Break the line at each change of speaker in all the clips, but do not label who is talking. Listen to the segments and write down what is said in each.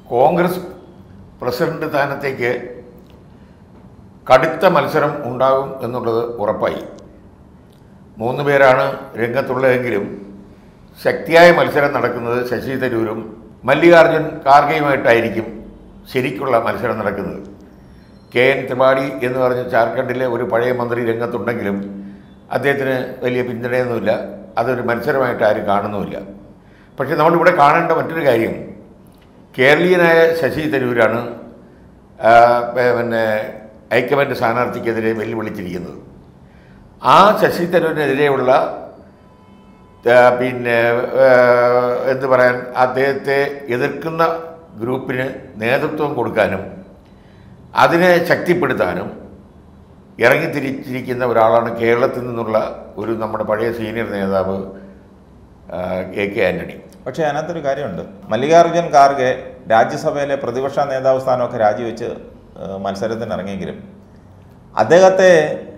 Congress president സ്ഥാനത്തേക്ക് കടുത്ത മത്സരം ഉണ്ടാകും എന്നുള്ളത് ഉറപ്പായി മൂന്ന് പേരാണ് രംഗത്തുള്ളതെങ്കിലും ശക്തിയായ മത്സരം നടക്കുന്നത് ശശി തരൂരും മല്ലികാർജുൻ ഖാർഗെയുമായിട്ടായിരിക്കും ശരിക്കുള്ള മത്സരം നടക്കുന്നത് കെ എൻ ത്രിപാഠി എന്ന് പറഞ്ഞ ജാർഖണ്ഡിലെ ഒരു പഴയ മന്ത്രി രംഗത്തുണ്ടെങ്കിലും അദ്ദേഹത്തിന് വലിയ പിന്തുണയൊന്നുമില്ല അതൊരു മത്സരമായിട്ട് ആരും കാണുന്നുമില്ല പക്ഷേ നമ്മളിവിടെ കാണേണ്ട മറ്റൊരു കാര്യം കേരളീയനായ ശശി തരൂരാണ് ആ, പെ- പിന്നെ ഹൈക്കമാൻഡ് സ്ഥാനാർത്ഥിക്കെതിരെ വെല്ലുവിളിച്ചിരിക്കുന്നത് ആ ശശി തരൂരിനെതിരെയുള്ള ആ, പിന്നെ ആ, എന്ത് പറയാൻ അദ്ദേഹത്തെ എതിർക്കുന്ന ഗ്രൂപ്പിന് നേതൃത്വം കൊടുക്കാനും അതിനെ ശക്തിപ്പെടുത്താനും ഇറങ്ങിത്തിരിച്ചിരിക്കുന്ന ഒരാളാണ് കേരളത്തിൽ നിന്നുള്ള ഒരു നമ്മുടെ പഴയ സീനിയർ നേതാവ് ആ, എ കെ ആൻ്റണി
പക്ഷേ അതിനകത്തൊരു കാര്യമുണ്ട് മല്ലികാർജ്ജുൻ ഖാർഗെ രാജ്യസഭയിലെ പ്രതിപക്ഷ നേതാവ് സ്ഥാനമൊക്കെ രാജിവെച്ച് ഏഹ്, മത്സരത്തിന് ഇറങ്ങിയെങ്കിലും അദ്ദേഹത്തെ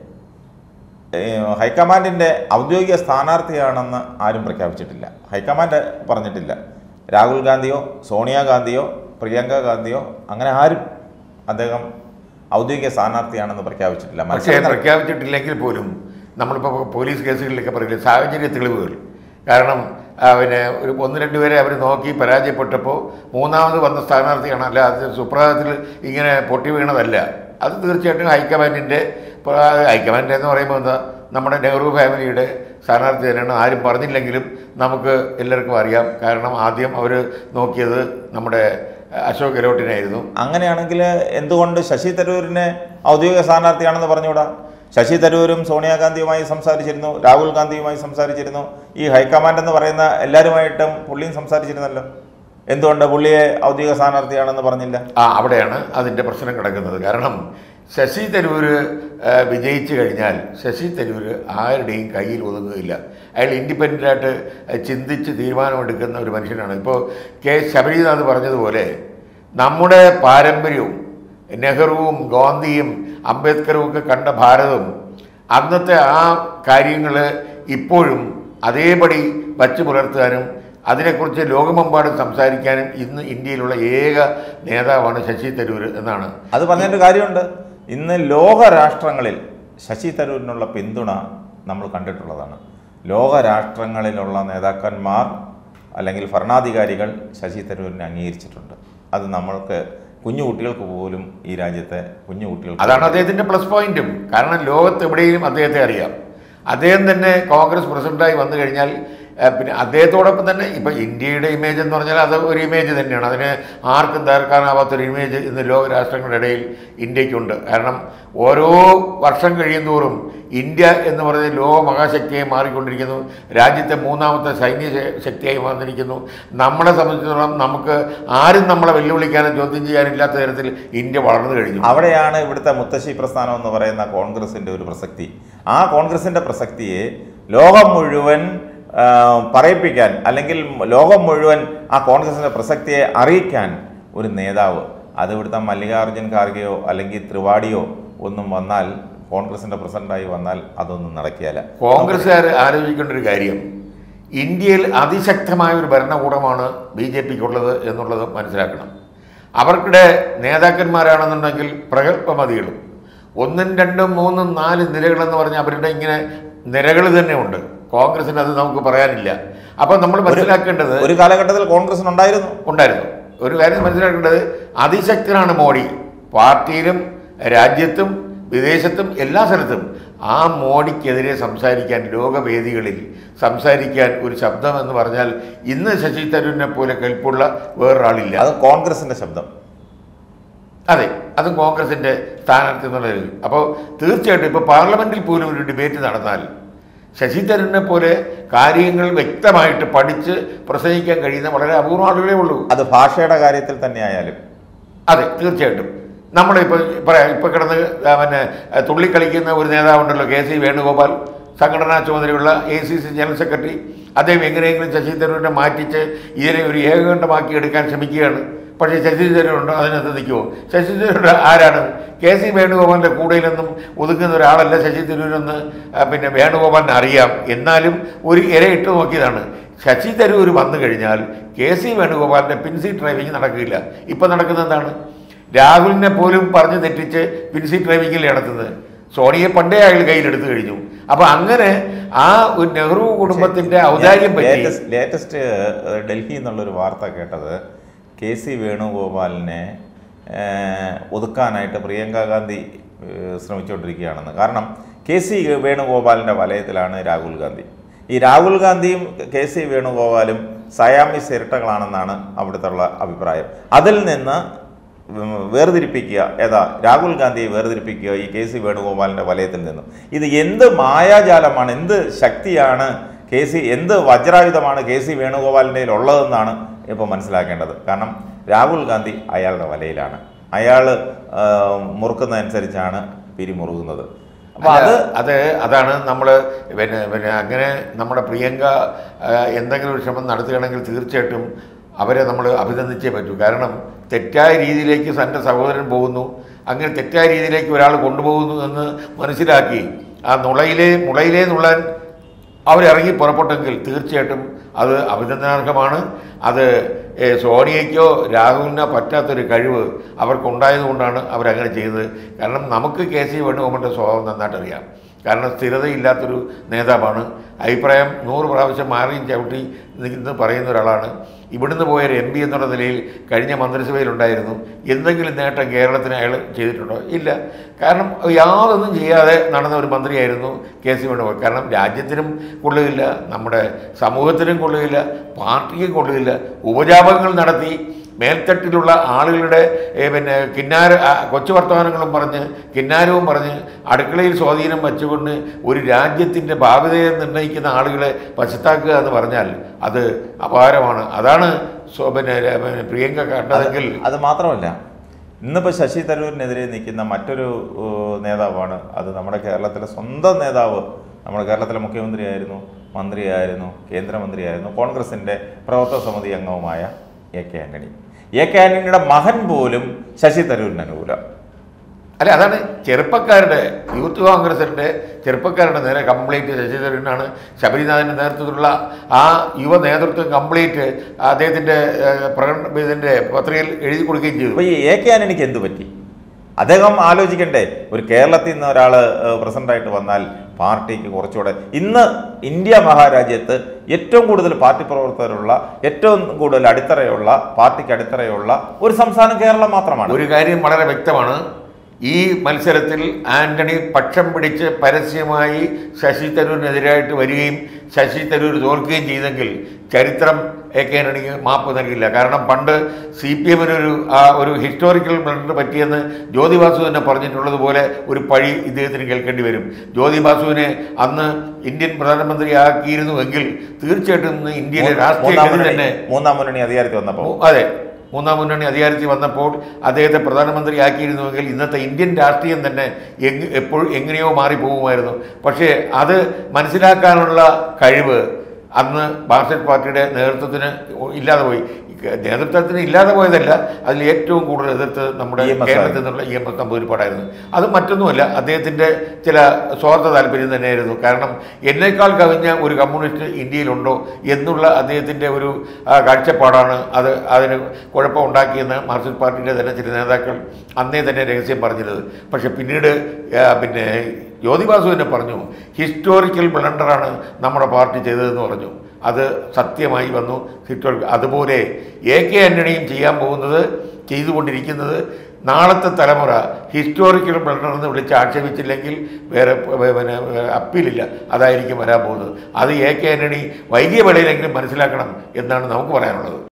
ഏഹ്, ഹൈക്കമാൻഡിൻ്റെ ഔദ്യോഗിക സ്ഥാനാർത്ഥിയാണെന്ന് ആരും പ്രഖ്യാപിച്ചിട്ടില്ല ഹൈക്കമാൻഡ് പറഞ്ഞിട്ടില്ല രാഹുൽ ഗാന്ധിയോ സോണിയാഗാന്ധിയോ പ്രിയങ്ക ഗാന്ധിയോ അങ്ങനെ ആരും അദ്ദേഹം ഔദ്യോഗിക സ്ഥാനാർത്ഥിയാണെന്ന് പ്രഖ്യാപിച്ചിട്ടില്ല
പക്ഷേ
മത്സരം നട-
പ്രഖ്യാപിച്ചിട്ടില്ലെങ്കിൽ പോലും നമ്മളിപ്പോൾ പോലീസ് കേസുകളിലൊക്കെ പറയില്ലേ സാഹചര്യ തെളിവുകൾ കാരണം ആ, പിന്നെ ഒരു ഒന്ന് രണ്ട് പേരെ അവർ നോക്കി പരാജയപ്പെട്ടപ്പോൾ മൂന്നാമത് വന്ന സ്ഥാനാർത്ഥിയാണ് അല്ല അത് സുപ്രഭാതത്തിൽ ഇങ്ങനെ പൊട്ടി വീണതല്ല അത് തീർച്ചയായിട്ടും ഹൈക്കമാൻഡിൻ്റെ ഹൈക്കമാൻഡ് എന്ന് പറയുമ്പോൾ എന്താ നമ്മുടെ നെഹ്റു ഫാമിലിയുടെ സ്ഥാനാർത്ഥി തന്നെയാണ് ആരും പറഞ്ഞില്ലെങ്കിലും നമുക്ക് എല്ലാവർക്കും അറിയാം കാരണം ആദ്യം അവർ നോക്കിയത് നമ്മുടെ അശോക് ഗെഹ്ലോട്ടിനായിരുന്നു
അങ്ങനെയാണെങ്കിൽ എന്തുകൊണ്ട് ശശി തരൂരിനെ ഔദ്യോഗിക സ്ഥാനാർത്ഥിയാണെന്ന് പറഞ്ഞുകൂടാ ശശി തരൂരും സോണിയാഗാന്ധിയുമായി സംസാരിച്ചിരുന്നു രാഹുൽ ഗാന്ധിയുമായി സംസാരിച്ചിരുന്നു ഈ ഹൈക്കമാൻഡ് എന്ന് പറയുന്ന എല്ലാവരുമായിട്ടും പുള്ളിയും സംസാരിച്ചിരുന്നല്ലോ എന്തുകൊണ്ട് പുള്ളിയെ ഔദ്യോഗിക സ്ഥാനാർത്ഥിയാണെന്ന് പറഞ്ഞില്ല
ആ അവിടെയാണ് അതിൻ്റെ പ്രശ്നം കിടക്കുന്നത് കാരണം ശശി തരൂർ ആ, വിജയിച്ചു കഴിഞ്ഞാൽ ശശി തരൂർ ആരുടെയും കയ്യിൽ ഒതുങ്ങുകയില്ല അയാൾ ഇൻഡിപെൻഡൻ്റായിട്ട് ചിന്തിച്ച് തീരുമാനമെടുക്കുന്ന ഒരു മനുഷ്യനാണ് ഇപ്പോൾ കെ ശബരിനാഥ് പറഞ്ഞതുപോലെ നമ്മുടെ പാരമ്പര്യവും നെഹ്റുവും ഗാന്ധിയും അംബേദ്കറും ഒക്കെ കണ്ട ഭാരതം അന്നത്തെ ആ കാര്യങ്ങൾ ഇപ്പോഴും അതേപടി വച്ചു പുലർത്താനും അതിനെക്കുറിച്ച് ലോകമെമ്പാടും സംസാരിക്കാനും ഇന്ന് ഇന്ത്യയിലുള്ള ഏക നേതാവാണ് ശശി തരൂർ എന്നാണ്
അത് പറഞ്ഞതിൻ്റെ കാര്യമുണ്ട് ഇന്ന് ലോക രാഷ്ട്രങ്ങളിൽ ശശി തരൂരിനുള്ള പിന്തുണ നമ്മൾ കണ്ടിട്ടുള്ളതാണ് ലോക രാഷ്ട്രങ്ങളിലുള്ള നേതാക്കന്മാർ അല്ലെങ്കിൽ ഭരണാധികാരികൾ ശശി തരൂരിനെ അംഗീകരിച്ചിട്ടുണ്ട് അത് നമ്മൾക്ക് കുഞ്ഞു കുട്ടികൾക്ക് പോലും ഈ രാജ്യത്തെ കുഞ്ഞു കുട്ടികൾക്ക്
അതാണ് അദ്ദേഹത്തിൻ്റെ പ്ലസ് പോയിന്റും കാരണം ലോകത്ത് എവിടെയും അദ്ദേഹത്തെ അറിയാം അദ്ദേഹം തന്നെ കോൺഗ്രസ് പ്രസിഡന്റായി വന്നു കഴിഞ്ഞാൽ ഏഹ്, പിന്നെ അദ്ദേഹത്തോടൊപ്പം തന്നെ ഇപ്പം ഇന്ത്യയുടെ ഇമേജ് എന്ന് പറഞ്ഞാൽ അത് ഒരു ഇമേജ് തന്നെയാണ് അതിന് ആർക്കും തകർക്കാനാവാത്തൊരു ഇമേജ് ഇന്ന് ലോക രാഷ്ട്രങ്ങളുടെ ഇടയിൽ ഇന്ത്യക്കുണ്ട് കാരണം ഓരോ വർഷം കഴിയുന്തോറും ഇന്ത്യ എന്ന് പറയുന്ന ലോക മഹാശക്തിയായി മാറിക്കൊണ്ടിരിക്കുന്നു രാജ്യത്തെ മൂന്നാമത്തെ സൈന്യ ശ- ശക്തിയായി മാറിയിരിക്കുന്നു നമ്മളെ സംബന്ധിച്ചിടത്തോളം നമുക്ക് ആരും നമ്മളെ വെല്ലുവിളിക്കാനും ചോദ്യം ചെയ്യാനില്ലാത്ത തരത്തിൽ ഇന്ത്യ വളർന്നു കഴിഞ്ഞു
അവിടെയാണ് ഇവിടുത്തെ മുത്തശ്ശി പ്രസ്ഥാനം എന്ന് പറയുന്ന കോൺഗ്രസിന്റെ ഒരു പ്രസക്തി ആ കോൺഗ്രസിന്റെ പ്രസക്തിയെ ലോകം മുഴുവൻ ആ, പറയിപ്പിക്കാൻ അല്ലെങ്കിൽ ലോകം മുഴുവൻ ആ കോൺഗ്രസിന്റെ പ്രസക്തിയെ അറിയിക്കാൻ ഒരു നേതാവ് അത് ഇവിടുത്തെ മല്ലികാർജ്ജുൻ ഖാർഗെയോ അല്ലെങ്കിൽ ത്രിവാടിയോ ഒന്നും വന്നാൽ കോൺഗ്രസിന്റെ പ്രസിഡന്റായി വന്നാൽ അതൊന്നും നടക്കിയല്ല
കോൺഗ്രസ്സുകാർ ആലോചിക്കേണ്ട ഒരു കാര്യം ഇന്ത്യയിൽ അതിശക്തമായ ഒരു ഭരണകൂടമാണ് ബി ജെ പിക്കുള്ളത് എന്നുള്ളത് മനസ്സിലാക്കണം അവർക്കിടെ നേതാക്കന്മാരാണെന്നുണ്ടെങ്കിൽ പ്രഗത്ഭമതികളും ഒന്നും രണ്ടും മൂന്നും നാല് നിരകളെന്ന് പറഞ്ഞാൽ അവരുടെ ഇങ്ങനെ നിരകൾ തന്നെ ഉണ്ട് കോൺഗ്രസിന് അത് നമുക്ക് പറയാനില്ല അപ്പം നമ്മൾ മനസ്സിലാക്കേണ്ടത്
ഒരു കാലഘട്ടത്തിൽ കോൺഗ്രസിനുണ്ടായിരുന്നു
ഉണ്ടായിരുന്നു ഒരു കാര്യം മനസ്സിലാക്കേണ്ടത് അതിശക്തനാണ് മോഡി പാർട്ടിയിലും രാജ്യത്തും വിദേശത്തും എല്ലാ സ്ഥലത്തും ആ മോഡിക്കെതിരെ സംസാരിക്കാൻ ലോകവേദികളിൽ സംസാരിക്കാൻ ഒരു ശബ്ദം എന്ന് പറഞ്ഞാൽ ഇന്ന് ശശി തരൂരിനെ പോലെ കെൽപ്പുള്ള വേറൊരാളില്ല
അത് കോൺഗ്രസിന്റെ ശബ്ദം
അതെ അതും കോൺഗ്രസിൻ്റെ സ്ഥാനാർത്ഥി എന്നുള്ളതിൽ അപ്പോൾ തീർച്ചയായിട്ടും ഇപ്പോൾ പാർലമെൻറ്റിൽ പോലും ഒരു ഡിബേറ്റ് നടന്നാൽ ശശി തരൂരിനെ പോലെ കാര്യങ്ങൾ വ്യക്തമായിട്ട് പഠിച്ച് പ്രസംഗിക്കാൻ കഴിയുന്ന വളരെ അപൂർവ ആളുകളേ ഉള്ളൂ
അത് ഭാഷയുടെ കാര്യത്തിൽ തന്നെ ആയാലും
അതെ തീർച്ചയായിട്ടും നമ്മളിപ്പോൾ പറയാം ഇപ്പോൾ കിടന്ന് ആ, പിന്നെ ആ, തുള്ളിക്കളിക്കുന്ന ഒരു നേതാവുണ്ടല്ലോ കെ സി വേണുഗോപാൽ സംഘടനാ ചുമതലയുള്ള A C C general secretary അദ്ദേഹം എങ്ങനെയെങ്കിലും ശശി തരൂരിനെ മാറ്റിച്ച് ഇതിനെ ഒരു ഏകകണ്ഠമാക്കി എടുക്കാൻ ശ്രമിക്കുകയാണ് പക്ഷേ ശശി തരൂരുണ്ടോ അതിനകത്ത് നിൽക്കുമോ ശശി തരൂർ ആരാണ് കെ സി വേണുഗോപാലിൻ്റെ കൂടെയിലൊന്നും ഒതുങ്ങുന്ന ഒരാളല്ല ശശി തരൂരെന്ന് ആ, പിന്നെ വേണുഗോപാലിന് അറിയാം എന്നാലും ഒരു ഇര ഇട്ട് നോക്കിയതാണ് ശശി തരൂർ വന്നു കഴിഞ്ഞാൽ കെ സി വേണുഗോപാലിൻ്റെ പിൻസി ഡ്രൈവിംഗ് നടക്കില്ല ഇപ്പം നടക്കുന്നത് എന്താണ് രാഹുലിനെ പോലും പറഞ്ഞ് തെറ്റിച്ച് പിൻസി ഡ്രൈവിംഗിൽ നടത്തുന്നത് സോണിയെ പണ്ടേ അയാൾ കയ്യിലെടുത്തു കഴിഞ്ഞു അപ്പം അങ്ങനെ ആ ഒരു നെഹ്റു കുടുംബത്തിൻ്റെ ഔദാര്യം പറ്റി
ലേറ്റസ്റ്റ് ലേറ്റസ്റ്റ് ഡൽഹിയിൽ നിന്നുള്ളൊരു വാർത്ത കേട്ടത് കെ സി വേണുഗോപാലിനെ ഏഹ്, ഒതുക്കാനായിട്ട് പ്രിയങ്ക ഗാന്ധി ഏഹ്, ശ്രമിച്ചുകൊണ്ടിരിക്കുകയാണെന്ന് കാരണം കെ സി വേണുഗോപാലിൻ്റെ വലയത്തിലാണ് രാഹുൽ ഗാന്ധി ഈ രാഹുൽ ഗാന്ധിയും കെ സി വേണുഗോപാലും സയാമിസ് ഇരട്ടകളാണെന്നാണ് അവിടുത്തെ ഉള്ള അഭിപ്രായം അതിൽ നിന്ന് ഉം, വേർതിരിപ്പിക്കുക ഏതാ രാഹുൽ ഗാന്ധിയെ വേർതിരിപ്പിക്കുക ഈ കെ സി വേണുഗോപാലിൻ്റെ വലയത്തിൽ നിന്നും ഇത് എന്ത് മായാജാലമാണ് എന്ത് ശക്തിയാണ് കെ സി എന്ത് വജ്രായുധമാണ് കെ സി വേണുഗോപാലിൻ്റെ ഉള്ളതെന്നാണ് ഇപ്പോൾ മനസ്സിലാക്കേണ്ടത് കാരണം രാഹുൽ ഗാന്ധി അയാളുടെ വലയിലാണ് അയാൾ മുറുക്കുന്നതനുസരിച്ചാണ് പിരിമുറുകുന്നത് അപ്പോൾ അത്
അത് അതാണ് നമ്മൾ പിന്നെ പിന്നെ അങ്ങനെ നമ്മുടെ പ്രിയങ്ക ആ, എന്തെങ്കിലും ഒരു ശ്രമം നടത്തുകയാണെങ്കിൽ തീർച്ചയായിട്ടും അവരെ നമ്മൾ അഭിനന്ദിച്ചേ പറ്റൂ കാരണം തെറ്റായ രീതിയിലേക്ക് തൻ്റെ സഹോദരൻ പോകുന്നു അങ്ങനെ തെറ്റായ രീതിയിലേക്ക് ഒരാൾ കൊണ്ടുപോകുന്നു എന്ന് മനസ്സിലാക്കി ആ നുളയിലെ മുളയിലേ നുള്ളാൻ അവരിറങ്ങി പുറപ്പെട്ടെങ്കിൽ തീർച്ചയായിട്ടും അത് അഭിനന്ദനാർഹമാണ് അത് ഏ, സോണിയയ്ക്കോ രാഹുലിനോ പറ്റാത്തൊരു കഴിവ് അവർക്കുണ്ടായതുകൊണ്ടാണ് അവരങ്ങനെ ചെയ്തത് കാരണം നമുക്ക് കെ സി വേണുഗോപാലിൻ്റെ സ്വഭാവം നന്നായിട്ട് അറിയാം കാരണം സ്ഥിരതയില്ലാത്തൊരു നേതാവാണ് അഭിപ്രായം നൂറ് പ്രാവശ്യം മാറിയും ചവിട്ടി എന്ന് പറയുന്ന ഒരാളാണ് ഇവിടുന്ന് പോയൊരു എം പി എന്നുള്ള നിലയിൽ കഴിഞ്ഞ മന്ത്രിസഭയിലുണ്ടായിരുന്നു എന്തെങ്കിലും നേട്ടം കേരളത്തിന് അയാൾ ചെയ്തിട്ടുണ്ടോ ഇല്ല കാരണം യാതൊന്നും ചെയ്യാതെ നടന്ന ഒരു മന്ത്രിയായിരുന്നു കെ സി വേണുഗോപാൽ കാരണം രാജ്യത്തിനും കൊള്ളുകയില്ല നമ്മുടെ സമൂഹത്തിനും കൊള്ളുകയില്ല പാർട്ടിക്കും കൊള്ളുകയില്ല ഉപജാപകങ്ങൾ നടത്തി മേൽത്തട്ടിലുള്ള ആളുകളുടെ ഏ, പിന്നെ കിന്നാര ആ, കൊച്ചു വർത്തമാനങ്ങളും പറഞ്ഞ് കിന്നാരവും പറഞ്ഞ് അടുക്കളയിൽ സ്വാധീനം വച്ചുകൊണ്ട് ഒരു രാജ്യത്തിൻ്റെ ഭാവിതയെ നിർണ്ണയിക്കുന്ന ആളുകളെ പശ്ചാത്താക്കുക എന്ന് പറഞ്ഞാൽ അത് അപാരമാണ് അതാണ് സ്വ- പിന്നെ ര- പിന്നെ പ്രിയങ്ക കണ്ടതെങ്കിൽ
അത് മാത്രമല്ല ഇന്നിപ്പോൾ ശശി തരൂരിനെതിരെ നിൽക്കുന്ന മറ്റൊരു ഏഹ്, നേതാവാണ് അത് നമ്മുടെ കേരളത്തിലെ സ്വന്തം നേതാവ് നമ്മുടെ കേരളത്തിലെ മുഖ്യമന്ത്രിയായിരുന്നു മന്ത്രിയായിരുന്നു കേന്ദ്രമന്ത്രിയായിരുന്നു കോൺഗ്രസിൻ്റെ പ്രവർത്തക സമിതി അംഗവുമായ A K Antony A K ആന്റണിയുടെ മകൻ പോലും ശശി തരൂരിന് അനുകൂലം
അല്ല അതാണ് ചെറുപ്പക്കാരുടെ യൂത്ത് കോൺഗ്രസിൻ്റെ ചെറുപ്പക്കാരുടെ നേരെ കംപ്ലീറ്റ് ശശി തരൂരിനാണ് ശബരിനാഥിൻ്റെ നേതൃത്വത്തിലുള്ള ആ യുവ നേതൃത്വം കംപ്ലീറ്റ് അദ്ദേഹത്തിൻ്റെ ഏഹ്, പ്രകടന ഇതിൻ്റെ പത്രികയിൽ എഴുതി കൊടുക്കുകയും ചെയ്തു
അപ്പോൾ ഈ എ കെ ആന്റണിക്ക് എന്ത് പറ്റി അദ്ദേഹം ആലോചിക്കണ്ടേ ഒരു കേരളത്തിൽ നിന്ന് ഒരാൾ പ്രസിഡന്റായിട്ട് വന്നാൽ പാർട്ടിക്ക് കുറച്ചുകൂടെ ഇന്ന് ഇന്ത്യ മഹാരാജ്യത്ത് ഏറ്റവും കൂടുതൽ പാർട്ടി പ്രവർത്തകരുള്ള ഏറ്റവും കൂടുതൽ അടിത്തറയുള്ള പാർട്ടിക്ക് അടിത്തറയുള്ള ഒരു സംസ്ഥാനം കേരളം മാത്രമാണ്
ഒരു കാര്യം വളരെ വ്യക്തമാണ് ഈ മത്സരത്തിൽ ആന്റണി പക്ഷം പിടിച്ച് പരസ്യമായി ശശി തരൂരിനെതിരായിട്ട് വരികയും ശശി തരൂർ തോൽക്കുകയും ചെയ്തെങ്കിൽ ചരിത്രം എ കെ ആന്റണിക്ക് മാപ്പ് നൽകില്ല കാരണം പണ്ട് സി പി എമ്മിനൊരു ആ ഒരു ഹിസ്റ്റോറിക്കൽ ബ്ലണ്ടർ പറ്റിയെന്ന് ജ്യോതി ബാസു തന്നെ പറഞ്ഞിട്ടുള്ളതുപോലെ ഒരു പഴി ഇദ്ദേഹത്തിന് കേൾക്കേണ്ടി വരും ജ്യോതി ബാസുവിനെ അന്ന് ഇന്ത്യൻ പ്രധാനമന്ത്രിയാക്കിയിരുന്നുവെങ്കിൽ തീർച്ചയായിട്ടും ഇന്ന് ഇന്ത്യയിലെ രാഷ്ട്രീയ
മൂന്നാം
ഗതി
മുന്നണി
തന്നെ
മൂന്നാം മുന്നണി അധികാരത്തിൽ വന്നപ്പോൾ
മൂ- അതെ മൂന്നാം മുന്നണി അധികാരത്തിൽ വന്നപ്പോൾ അദ്ദേഹത്തെ പ്രധാനമന്ത്രിയാക്കിയിരുന്നുവെങ്കിൽ ഇന്നത്തെ ഇന്ത്യൻ രാഷ്ട്രീയം തന്നെ എങ് എപ്പോഴും എങ്ങനെയോ മാറിപ്പോകുമായിരുന്നു പക്ഷേ അത് മനസ്സിലാക്കാനുള്ള കഴിവ് അന്ന് മാർക്സിസ്റ്റ് പാർട്ടിയുടെ നേതൃത്വത്തിന് ഇല്ലാതെ പോയി നേതൃത്വത്തിന് ഇല്ലാതെ പോയതല്ല അതിൽ ഏറ്റവും കൂടുതൽ എതിർത്ത് നമ്മുടെ
EMS
കേരളത്തിൽ നിന്നുള്ള ഇ എം എസ് നമ്പൂതിരിപ്പാടായിരുന്നു അത് മറ്റൊന്നുമല്ല അദ്ദേഹത്തിൻ്റെ ചില സ്വാർത്ഥ താല്പര്യം തന്നെയായിരുന്നു കാരണം എന്നേക്കാൾ കവിഞ്ഞ ഒരു കമ്മ്യൂണിസ്റ്റ് ഇന്ത്യയിലുണ്ടോ എന്നുള്ള അദ്ദേഹത്തിൻ്റെ ഒരു ആ, കാഴ്ചപ്പാടാണ് അത് അതിന് കുഴപ്പമുണ്ടാക്കിയെന്ന് മാർക്സിസ്റ്റ് പാർട്ടിയുടെ തന്നെ ചില നേതാക്കൾ അന്നേ തന്നെ രഹസ്യം പറഞ്ഞിരുന്നത് പക്ഷെ പിന്നീട് ആ, പിന്നെ ജ്യോതിബാസു തന്നെ പറഞ്ഞു ഹിസ്റ്റോറിക്കൽ ബ്ലണ്ടറാണ് നമ്മുടെ പാർട്ടി ചെയ്തതെന്ന് പറഞ്ഞു അത് സത്യമായി വന്നു ഹിസ്റ്റോറിക്കൽ അതുപോലെ എ കെ ആൻ്റണിയും ചെയ്യാൻ പോകുന്നത് ചെയ്തുകൊണ്ടിരിക്കുന്നത് നാളത്തെ തലമുറ ഹിസ്റ്റോറിക്കൽ ബ്ലണ്ടർ എന്ന് വിളിച്ച് ആക്ഷേപിച്ചില്ലെങ്കിൽ വേറെ പ- പിന്നെ അപ്പീലില്ല അതായിരിക്കും വരാൻ പോകുന്നത് അത് എ കെ ആൻ്റണി വൈകിയ വേളയിലെങ്കിലും മനസ്സിലാക്കണം എന്നാണ് നമുക്ക് പറയാനുള്ളത്